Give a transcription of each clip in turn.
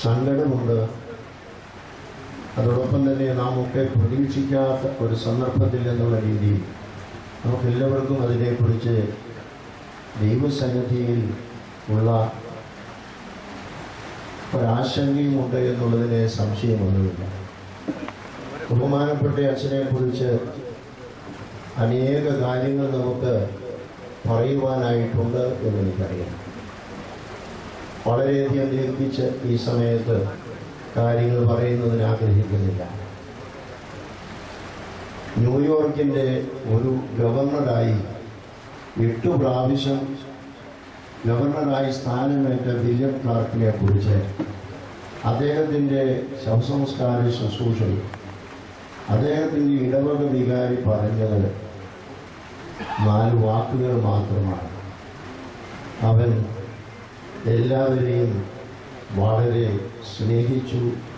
സങ്കടമുണ്ട് അതോടൊപ്പം തന്നെ നാം ഒക്കെ പ്രതീക്ഷിക്കാത്ത ഒരു സന്ദർഭത്തിൽ എന്നുള്ള രീതിയിൽ നമുക്കെല്ലാവർക്കും അതിനെക്കുറിച്ച് ദൈവസന്നിധിയിൽ ഉള്ള ഒരാശങ്കയുമുണ്ട് എന്നുള്ളതിന് സംശയമൊന്നുമില്ല ബഹുമാനപ്പെട്ട അച്ഛനെ കുറിച്ച് അനേക കാര്യങ്ങൾ നമുക്ക് പറയുവാനായിട്ടുണ്ട് എന്ന് എനിക്കറിയാം വളരെയധികം ദീർഘിച്ച് ഈ സമയത്ത് കാര്യങ്ങൾ പറയുന്നതിന് ആഗ്രഹിക്കുന്നില്ല ന്യൂയോർക്കിൻ്റെ ഒരു ഗവർണറായി എട്ടു പ്രാവശ്യം ഗവർണറായി സ്ഥാനമേറ്റ വില്യം ക്ലാർക്കിനെ കുറിച്ച് അദ്ദേഹത്തിൻ്റെ ശവസംസ്കാര ശുശ്രൂഷയിൽ അദ്ദേഹത്തിൻ്റെ ഇടവക വികാരി പറഞ്ഞത് നാല് വാക്കുകൾ മാത്രമാണ് അവൻ എല്ലാവരെയും വളരെ സ്നേഹിച്ചു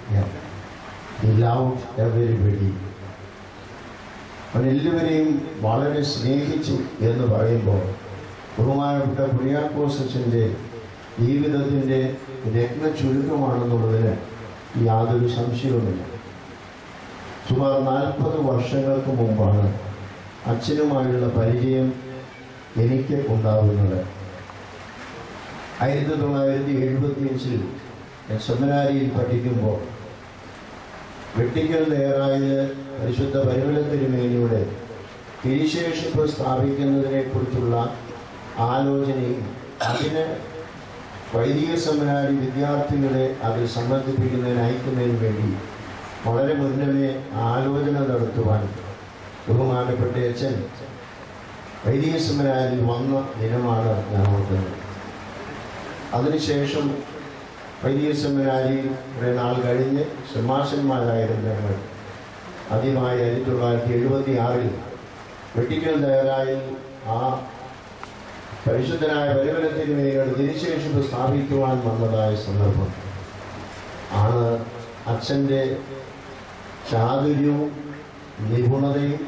ലവ് എവരിബഡി അവൻ എല്ലാവരെയും വളരെ സ്നേഹിച്ചു എന്ന് പറയുമ്പോൾ ബഹുമാനപ്പെട്ട കുര്യാക്കോസ് അച്ഛൻ്റെ ജീവിതത്തിൻ്റെ രത്ന ചുരുക്കമാണെന്നുള്ളതിന് യാതൊരു സംശയവുമില്ല സുമാർ നാൽപ്പത് വർഷങ്ങൾക്ക് മുമ്പാണ് അച്ഛനുമായുള്ള പരിചയം എനിക്ക് ഉണ്ടാകുന്നത് ആയിരത്തി തൊള്ളായിരത്തി എഴുപത്തിയഞ്ചിൽ ഞാൻ സെമിനാരിയിൽ പഠിക്കുമ്പോൾ വെട്ടിക്കൽ നേറായിൽ പരിശുദ്ധ പരിമല തിരുമേനിയുടെ തിരിശേഷിപ്പ് സ്ഥാപിക്കുന്നതിനെ കുറിച്ചുള്ള ആലോചനയും അതിന് വൈദിക സെമിനാരി വിദ്യാർത്ഥികളെ അതിൽ സംബന്ധിപ്പിക്കുന്നതിന് അയക്കുന്നതിന് വേണ്ടി വളരെ മുന്നമേ ആലോചന നടത്തുവാൻ ബഹുമാനപ്പെട്ട അച്ഛൻ വൈദിക സെമിനാരിൽ വന്ന ദിനമാണ് ഞാൻ ഓർക്കുന്നത് അതിനുശേഷം വൈദിക സെമിനാരിയിൽ കുറേ നാൾ കഴിഞ്ഞ് ഷമാശന്മാരായിരുന്ന ഞങ്ങൾ ആദ്യമായി ആയിരത്തി തൊള്ളായിരത്തി എഴുപത്തി ആറിൽ വെട്ടിക്കൽ ദയറായിൽ ആ പരിശുദ്ധനായ പരിമലത്തിന് വേണ്ടിയുടെ തിരിശേഷിപ്പ് സ്ഥാപിക്കുവാൻ വന്നതായ സന്ദർഭം ആണ് അച്ഛൻ്റെ ചാതുര്യവും നിപുണതയും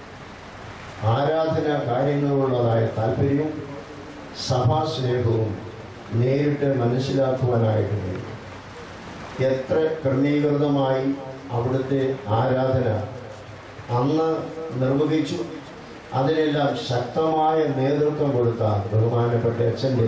ആരാധന കാര്യങ്ങളുള്ളതായ താല്പര്യവും സഭാസ്നേഹവും നേരിട്ട് മനസ്സിലാക്കുവാനായിട്ട് കഴിയും എത്ര ക്രമീകൃതമായി അവിടുത്തെ ആരാധന അന്ന് നിർവഹിച്ചു അതിനെല്ലാം ശക്തമായ നേതൃത്വം കൊടുത്ത ബഹുമാനപ്പെട്ട അച്ഛൻ്റെ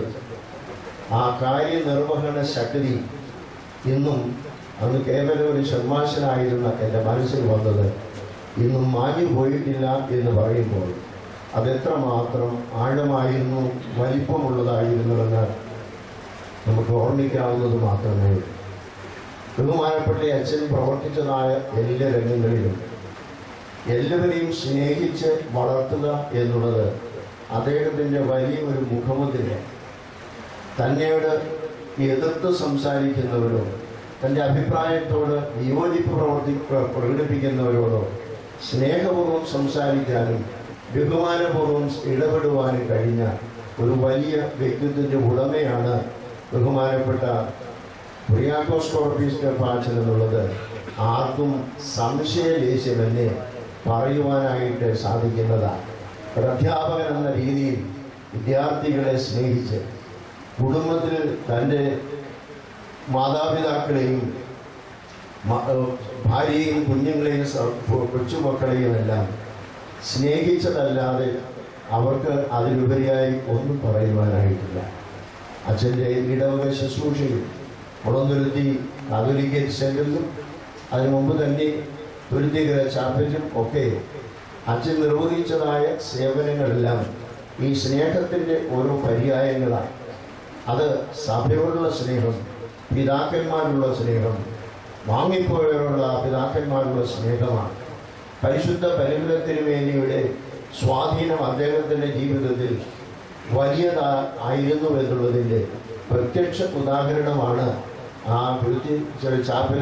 ആ കാര്യനിർവഹണ ശക്തി ഇന്നും അന്ന് കേവലം ഒരു ഷർമാശനായിരുന്ന എൻ്റെ മനസ്സിൽ വന്നത് ഇന്നും മാഞ്ഞു പോയിട്ടില്ല എന്ന് പറയുമ്പോൾ അതെത്രമാത്രം ആഴമായിരുന്നു വലിപ്പമുള്ളതായിരുന്നുവെന്ന് നമുക്ക് ഓർമ്മിക്കാവുന്നത് മാത്രമേ ഉള്ളൂ ബഹുമാനപ്പെട്ട അച്ഛൻ പ്രവർത്തിച്ചതായ എല്ലാ രംഗങ്ങളിലും എല്ലാവരെയും സ്നേഹിച്ച് വളർത്തുക എന്നുള്ളത് അദ്ദേഹത്തിൻ്റെ വലിയൊരു മുഖമുദ്രയാണ് തന്നോട് എതിർത്ത് സംസാരിക്കുന്നവരോ തൻ്റെ അഭിപ്രായത്തോട് വിയോജിപ്പ് പ്രവർത്തി പ്രകടിപ്പിക്കുന്നവരോടോ സ്നേഹപൂർവ്വം സംസാരിക്കാനും ബഹുമാനപൂർവ്വം ഇടപെടുവാനും കഴിഞ്ഞ ഒരു വലിയ വ്യക്തിത്വത്തിൻ്റെ ഉടമയാണ് ബഹുമാനപ്പെട്ട കുര്യാക്കോസ് കോർപ്പീസ് പാച്ചൻ എന്നുള്ളത് ആർക്കും സംശയലേശമെന്നെ പറയുവാനായിട്ട് സാധിക്കുന്നതാണ് ഒരു അധ്യാപകൻ എന്ന രീതിയിൽ വിദ്യാർത്ഥികളെ സ്നേഹിച്ച് കുടുംബത്തിൽ തൻ്റെ മാതാപിതാക്കളെയും മ- ഏഹ് ഭാര്യയെയും കുഞ്ഞുങ്ങളെയും സ- കൊ- കൊച്ചുമക്കളെയും എല്ലാം സ്നേഹിച്ചതല്ലാതെ അവർക്ക് അതിലുപരിയായി ഒന്നും പറയുവാനായിട്ടില്ല അച്ഛൻ്റെ ഇടവക ശുശ്രൂഷയും മുളന്തുരുത്തി കാതോലിക്കറ്റ് സെൻറ്ററിലും അതിനു മുമ്പ് തന്നെ തുരുത്തികര ചാപ്പലിലും ഒക്കെ അച്ഛൻ നിർവഹിച്ചതായ സേവനങ്ങളെല്ലാം ഈ സ്നേഹത്തിൻ്റെ ഓരോ പര്യായങ്ങളാണ് അത് സഭയോടുള്ള സ്നേഹം പിതാക്കന്മാരുള്ള സ്നേഹം വാങ്ങിപ്പോയവരുള്ള പിതാക്കന്മാരുള്ള സ്നേഹമാണ് പരിശുദ്ധ പരിമലത്തിന് വേണ്ടിയുടെ സ്വാധീനം അദ്ദേഹത്തിൻ്റെ ജീവിതത്തിൽ വലിയതാ ആയിരുന്നു എന്നുള്ളതിൻ്റെ പ്രത്യക്ഷ ഉദാഹരണമാണ് ആ കുരുത്തി ചെറിയ ചാപ്പൽ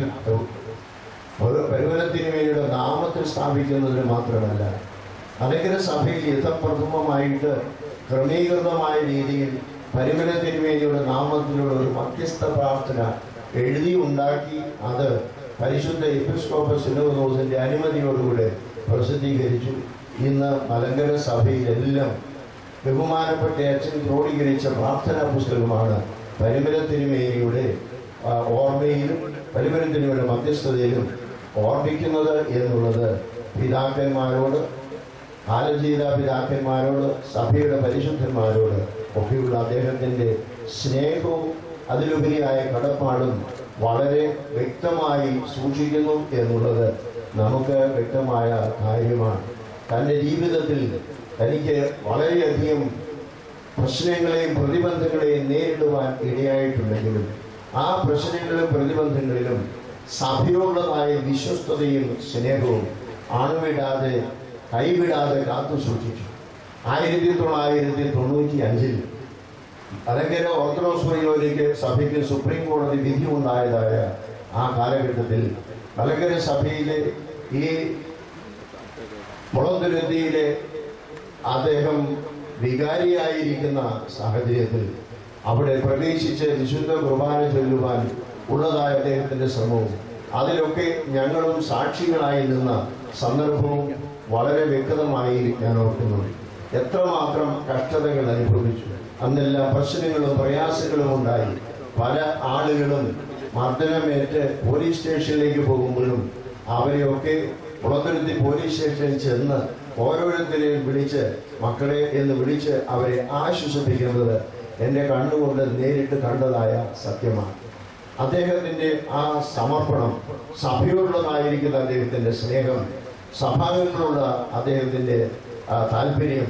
പരിമലത്തിന് വേണ്ടിയുടെ നാമത്തിൽ സ്ഥാപിക്കുന്നതിന് മാത്രമല്ല അനുഗ്രഹ സഭയിൽ യഥപ്രഥമമായിട്ട് ക്രമീകൃതമായ രീതിയിൽ പരിമലത്തിന് വേണ്ടിയുള്ള നാമത്തിലുള്ള ഒരു മധ്യസ്ഥ പ്രാർത്ഥന എഴുതി ഉണ്ടാക്കി അത് പരിശുദ്ധ എപ്പിസ്കോപ്പസ് സിനോദോസിന്റെ അനുമതിയോടുകൂടെ പ്രസിദ്ധീകരിച്ചു ഇന്ന് മലങ്കര സഭയിലെല്ലാം ബഹുമാനപ്പെട്ട അച്ഛൻ ക്രോഡീകരിച്ച പ്രാർത്ഥനാ പുസ്തകമാണ് പരിമല തിരുമേനിയുടെ ആ, ഓർമ്മ ഓർമ്മയിലും പരിമരത്തിനുമുള്ള മധ്യസ്ഥതയിലും ഓർമ്മിക്കുന്നത് എന്നുള്ളത് പിതാക്കന്മാരോട് കാലം ചെയ്ത പിതാക്കന്മാരോട് സഭയുടെ പരിശുദ്ധന്മാരോട് ഒക്കെയുള്ള അദ്ദേഹത്തിൻ്റെ സ്നേഹവും അതിലുപരിയായ കടപ്പാടും വളരെ വ്യക്തമായി സൂക്ഷിക്കുന്നു എന്നുള്ളത് നമുക്ക് വ്യക്തമായ കാര്യമാണ് തൻ്റെ ജീവിതത്തിൽ തനിക്ക് വളരെയധികം പ്രശ്നങ്ങളെയും പ്രതിബന്ധങ്ങളെയും നേരിടുവാൻ ഇടയായിട്ടുണ്ടെങ്കിലും ആ പ്രശ്നങ്ങളിലും പ്രതിബന്ധങ്ങളിലും സഭയോടുള്ളതായ വിശ്വസ്തതയും സ്നേഹവും അണുവിടാതെ കൈവിടാതെ കാത്തു സൂക്ഷിച്ചു ആയിരത്തി തൊള്ളായിരത്തി തൊണ്ണൂറ്റി അഞ്ചിൽ അലങ്കര ഓർത്തഡോക്സ് വൈലോരിക്ക് സഭയ്ക്ക് സുപ്രീം കോടതി വിധി ഉണ്ടായതായ ആ കാലഘട്ടത്തിൽ മലങ്കര സഭയിലെ ഈ മുളന്തുരുത്തിയിലെ അദ്ദേഹം വികാരിയായിരിക്കുന്ന സാഹചര്യത്തിൽ അവിടെ പ്രവേശിച്ച് വിശുദ്ധ കുർബാന ചൊല്ലുവാൻ ഉള്ളതായ അദ്ദേഹത്തിന്റെ ശ്രമവും അതിലൊക്കെ ഞങ്ങളും സാക്ഷികളായി നിന്ന സന്ദർഭവും വളരെ വ്യക്തമായി ഞാൻ ഓർക്കുന്നുണ്ട് എത്രമാത്രം കഷ്ടതകൾ അനുഭവിച്ചു അന്നെല്ലാം പ്രശ്നങ്ങളും പ്രയാസങ്ങളും ഉണ്ടായി പല ആളുകളും മർദ്ദനമേറ്റ് പോലീസ് സ്റ്റേഷനിലേക്ക് പോകുമ്പോഴും അവരെയൊക്കെ കുളത്തുരുത്തി പോലീസ് സ്റ്റേഷനിൽ ചെന്ന് ഓരോരുത്തരെയും വിളിച്ച് മക്കളെ എന്ന് വിളിച്ച് അവരെ ആശ്വസിപ്പിക്കുന്നത് എൻ്റെ കണ്ണുകൊണ്ട് നേരിട്ട് കണ്ടതായ സത്യമാണ് അദ്ദേഹത്തിൻ്റെ ആ സമർപ്പണം സഭയോടുള്ളതായിരിക്കുന്ന അദ്ദേഹത്തിൻ്റെ സ്നേഹം സഭാംഗങ്ങളോടുള്ള അദ്ദേഹത്തിൻ്റെ ആ, താല്പര്യം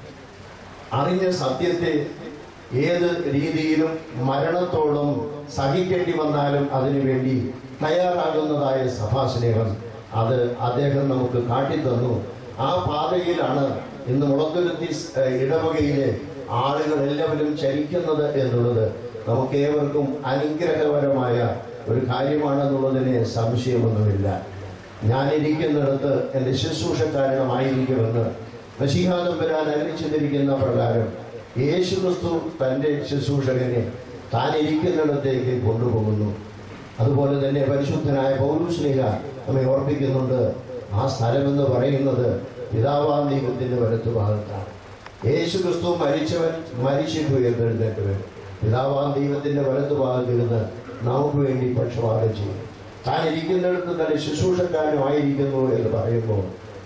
അറിഞ്ഞ സത്യത്തെ ഏത് രീതിയിലും മരണത്തോളം സഹിക്കേണ്ടി വന്നാലും അതിനുവേണ്ടി തയ്യാറാകുന്നതായ സഭാസ്നേഹം അത് അദ്ദേഹം നമുക്ക് കാട്ടിത്തന്നു ആ പാതയിലാണ് ഇന്ന് മുളത്തുരുത്തി ഏഹ്, ഇടവകയിലെ ആളുകൾ എല്ലാവരും ചരിക്കുന്നത് എന്നുള്ളത് നമുക്ക് ഏവർക്കും അനുഗ്രഹപരമായ ഒരു കാര്യമാണെന്നുള്ളതിന് സംശയമൊന്നുമില്ല ഞാനിരിക്കുന്നിടത്ത് എൻ്റെ ശുശ്രൂഷക്കാരണമായിരിക്കുമെന്ന് നശീഹാദം വരാൻ അറിയിച്ചിരിക്കുന്ന പ്രകാരം യേശു ക്രിസ്തു തൻ്റെ ശുശ്രൂഷകനെ താൻ ഇരിക്കുന്നിടത്തേക്ക് കൊണ്ടുപോകുന്നു അതുപോലെ തന്നെ പരിശുദ്ധനായ പൗരുസ്ലിക നമ്മെ ഓർപ്പിക്കുന്നുണ്ട് ആ സ്ഥലമെന്ന് പറയുന്നത് പിതാവാം ദൈവത്തിൻ്റെ വലത്തു ഭാഗത്താണ് യേശു ക്രിസ്തു മരിച്ചവൻ മരിച്ചിട്ട് ഉയർത്തെഴുന്നേറ്റവൻ പിതാവാം ദൈവത്തിൻ്റെ വലത്തു ഭാഗത്തിരുന്ന് നമുക്ക് വേണ്ടി പക്ഷപാതം ചെയ്യും താൻ ഇരിക്കുന്നിടത്ത് തന്നെ ശുശ്രൂഷക്കാരനുമായിരിക്കുന്നു എന്ന് പറയുമ്പോൾ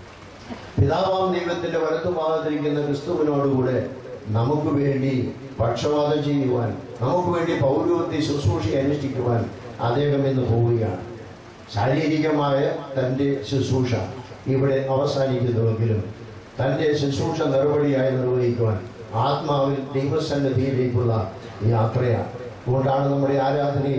പിതാവാം ദൈവത്തിന്റെ വലത്തു ഭാഗത്തിരിക്കുന്ന ക്രിസ്തുവിനോടുകൂടെ നമുക്ക് വേണ്ടി പക്ഷപാതം ചെയ്യുവാൻ നമുക്ക് വേണ്ടി പൗരവത്തെ ശുശ്രൂഷ അനുഷ്ഠിക്കുവാൻ അദ്ദേഹം ഇന്ന് പോവുകയാണ് ശാരീരികമായ തൻ്റെ ശുശ്രൂഷ ഇവിടെ അവസാനിക്കുന്നുവെങ്കിലും തൻ്റെ ശുശ്രൂഷ നടപടിയായി നിർവഹിക്കുവാൻ ആത്മാവിൽ ദൈവസന്നിധിയിലേക്കുള്ള യാത്രയാണ് അതുകൊണ്ടാണ് നമ്മുടെ ആരാധനയിൽ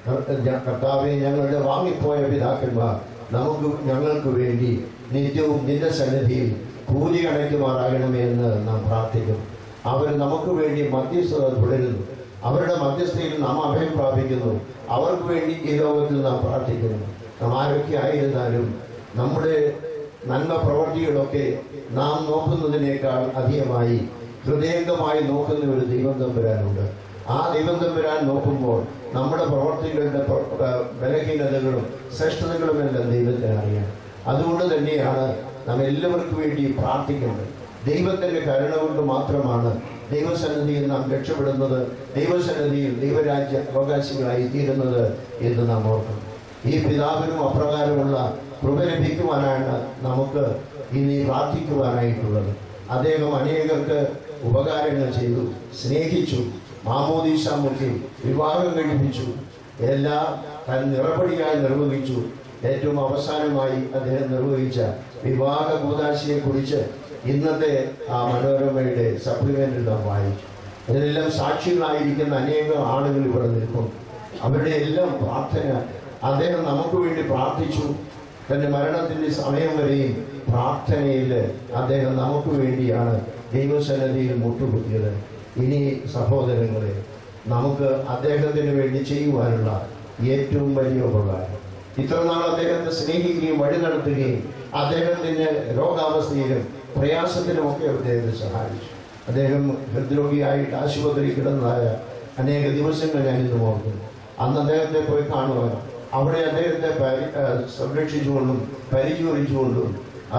കർത്താവെ ഞങ്ങളുടെ വാങ്ങിപ്പോയ പിതാക്കന്മാർ നമുക്ക് ഞങ്ങൾക്ക് വേണ്ടി നിത്യവും നിന്റെ സന്നിധിയിൽ കൂലി അടയ്ക്കുമാറാകണമേ എന്ന് നാം പ്രാർത്ഥിക്കും അവർ നമുക്ക് വേണ്ടി മധ്യസ്ഥത തുടരുന്നു അവരുടെ മധ്യസ്ഥയിൽ നാം അഭയം പ്രാപിക്കുന്നു അവർക്ക് വേണ്ടി ഈ ലോകത്തിൽ നാം പ്രാർത്ഥിക്കുന്നു നാം ആരൊക്കെ ആയിരുന്നാലും നമ്മുടെ നന്മ പ്രവർത്തികളൊക്കെ നാം നോക്കുന്നതിനേക്കാൾ അധികമായി ഹൃദയംഗമായി നോക്കുന്ന ഒരു ദൈവം തമ്പുരാനുണ്ട് ആ ദൈവം തമ്പുരാൻ നോക്കുമ്പോൾ നമ്മുടെ പ്രവർത്തികളുടെ പ്ര- പ്ര- ബലഹീനതകളും ശ്രേഷ്ഠതകളും എല്ലാം ദൈവത്തിന് അറിയാം അതുകൊണ്ട് തന്നെയാണ് നാം എല്ലാവർക്കും വേണ്ടി പ്രാർത്ഥിക്കേണ്ടത് ദൈവത്തിന്റെ കരുണ കൊണ്ട് മാത്രമാണ് ദൈവസന്നിധിയിൽ നാം രക്ഷപ്പെടുന്നത് ദൈവസന്നിധിയിൽ ദൈവരാജ്യ അവകാശികളായി തീരുന്നത് എന്ന് നാം ഓർക്കണം ഈ പിതാവിനും അപ്രകാരമുള്ള കൃപ ലഭിക്കുവാനാണ് നമുക്ക് ഇനി പ്രാർത്ഥിക്കുവാനായിട്ടുള്ളത് അദ്ദേഹം അനേകർക്ക് ഉപകാരങ്ങൾ ചെയ്തു സ്നേഹിച്ചു മാമോദീസ മുഖി വിവാഹം കഴിപ്പിച്ചു എല്ലാം താൻ നിറപടിയായി നിർവഹിച്ചു ഏറ്റവും അവസാനമായി അദ്ദേഹം നിർവഹിച്ച വിവാഹ കൂതാശിയെ കുറിച്ച് ഇന്നത്തെ ആ മനോരമയുടെ സപ്ലിമെന്റിൽ നാം വായിച്ചു അതിനെല്ലാം സാക്ഷികളായിരിക്കുന്ന അനേകം ആളുകൾ ഇവിടെ നിൽക്കും അവരുടെ എല്ലാം പ്രാർത്ഥന അദ്ദേഹം നമുക്ക് വേണ്ടി പ്രാർത്ഥിച്ചു തന്റെ മരണത്തിന്റെ സമയം വരെയും പ്രാർത്ഥനയിൽ അദ്ദേഹം നമുക്ക് വേണ്ടിയാണ് ദൈവസന്നിധിയിൽ മുട്ടുകുത്തിയത് ഇനി സഹോദരങ്ങളെ നമുക്ക് അദ്ദേഹത്തിന് വേണ്ടി ചെയ്യുവാനുള്ള ഏറ്റവും വലിയ ഉപകാരം ഇത്ര നാൾ അദ്ദേഹത്തെ സ്നേഹിക്കുകയും വഴി നടത്തുകയും അദ്ദേഹത്തിന് രോഗാവസ്ഥയിലും പ്രയാസത്തിലും ഒക്കെ അദ്ദേഹത്തെ സഹായിച്ചു അദ്ദേഹം ഹൃദ്രോഗിയായിട്ട് ആശുപത്രിയിൽ കിടന്നതായ അനേക ദിവസങ്ങൾ ഞാൻ ഇന്ന് ഓർക്കുന്നു അന്ന് അദ്ദേഹത്തെ പോയി കാണുവാൻ അവിടെ അദ്ദേഹത്തെ പരി ആ, സംരക്ഷിച്ചുകൊണ്ടും പരിചരിച്ചുകൊണ്ടും ആ,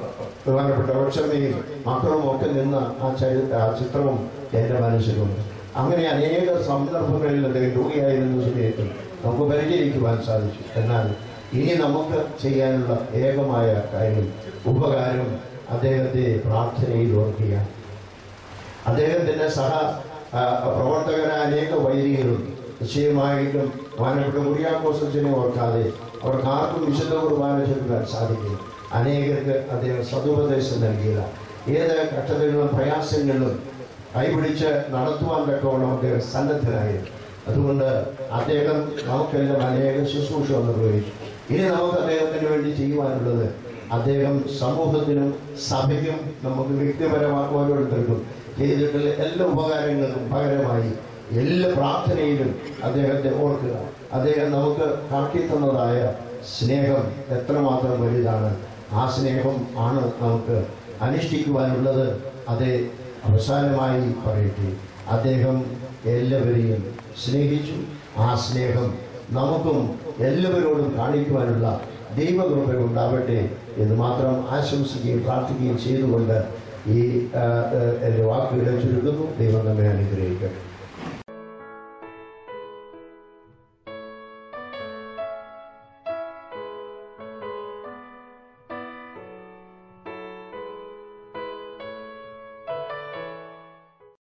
ബഹുമാനപ്പെട്ട റോക്ഷമ്മയും മക്കളും ഒക്കെ നിന്ന ആ ചരി ആ ചിത്രവും എൻ്റെ മനസ്സിലുണ്ട് അങ്ങനെ അനേക സന്ദർഭങ്ങളിൽ അദ്ദേഹം രോഗിയായിരുന്ന സമയത്തും നമുക്ക് പരിചരിക്കുവാൻ സാധിച്ചു എന്നാൽ ഇനി നമുക്ക് ചെയ്യാനുള്ള ഏകമായ കാര്യം ഉപകാരം അദ്ദേഹത്തെ പ്രാർത്ഥനയിൽ ഓർക്കുക അദ്ദേഹത്തിന്റെ സഹ ആ, പ്രവർത്തകരായ അനേക വൈദികരുണ്ട് നിശ്ചയമായിട്ടും മാനപ്പെട്ട കുര്യാക്കോസച്ചിനെ ഓർക്കാതെ അവർക്ക് ആർക്കും വിശുദ്ധ കുർബാന ചൊല്ലുവാൻ സാധിക്കും അനേകർക്ക് അദ്ദേഹം സതുപദേശം നൽകിയില്ല ഏത് കഷ്ടതകളിലും പ്രയാസങ്ങളിലും കൈപിടിച്ച് നടത്തുവാൻ തക്കവണ്ണം അദ്ദേഹം സന്നദ്ധനായി അതുകൊണ്ട് അദ്ദേഹം നമുക്കെല്ലാം അനേക ശുശ്രൂഷ നിർവഹിച്ചു ഇനി നമുക്ക് അദ്ദേഹത്തിന് വേണ്ടി ചെയ്യുവാനുള്ളത് അദ്ദേഹം സമൂഹത്തിനും സഭയ്ക്കും നമുക്ക് വ്യക്തിപരമായി ഓരോരുത്തർക്കും ചെയ്തിട്ടുള്ള എല്ലാ ഉപകാരങ്ങൾക്കും പകരമായി എല്ലാ പ്രാർത്ഥനയിലും അദ്ദേഹത്തെ ഓർക്കുക അദ്ദേഹം നമുക്ക് കാട്ടി തന്നതായ സ്നേഹം എത്രമാത്രം വലുതാണ് ആ സ്നേഹം ആണ് നമുക്ക് അനുഷ്ഠിക്കുവാനുള്ളത് അതേ അവസാനമായി പറയട്ടെ അദ്ദേഹം എല്ലാവരെയും സ്നേഹിച്ചു ആ സ്നേഹം നമുക്കും എല്ലാവരോടും കാണിക്കുവാനുള്ള ദൈവകൃപ ഉണ്ടാവട്ടെ എന്ന് മാത്രം ആശംസിക്കുകയും പ്രാർത്ഥിക്കുകയും ചെയ്തുകൊണ്ട് ഈ ആ, ആ, എൻ്റെ വാക്കുകളെ ചുരുക്കുന്നു ദൈവം നമ്മെ അനുഗ്രഹിക്കട്ടെ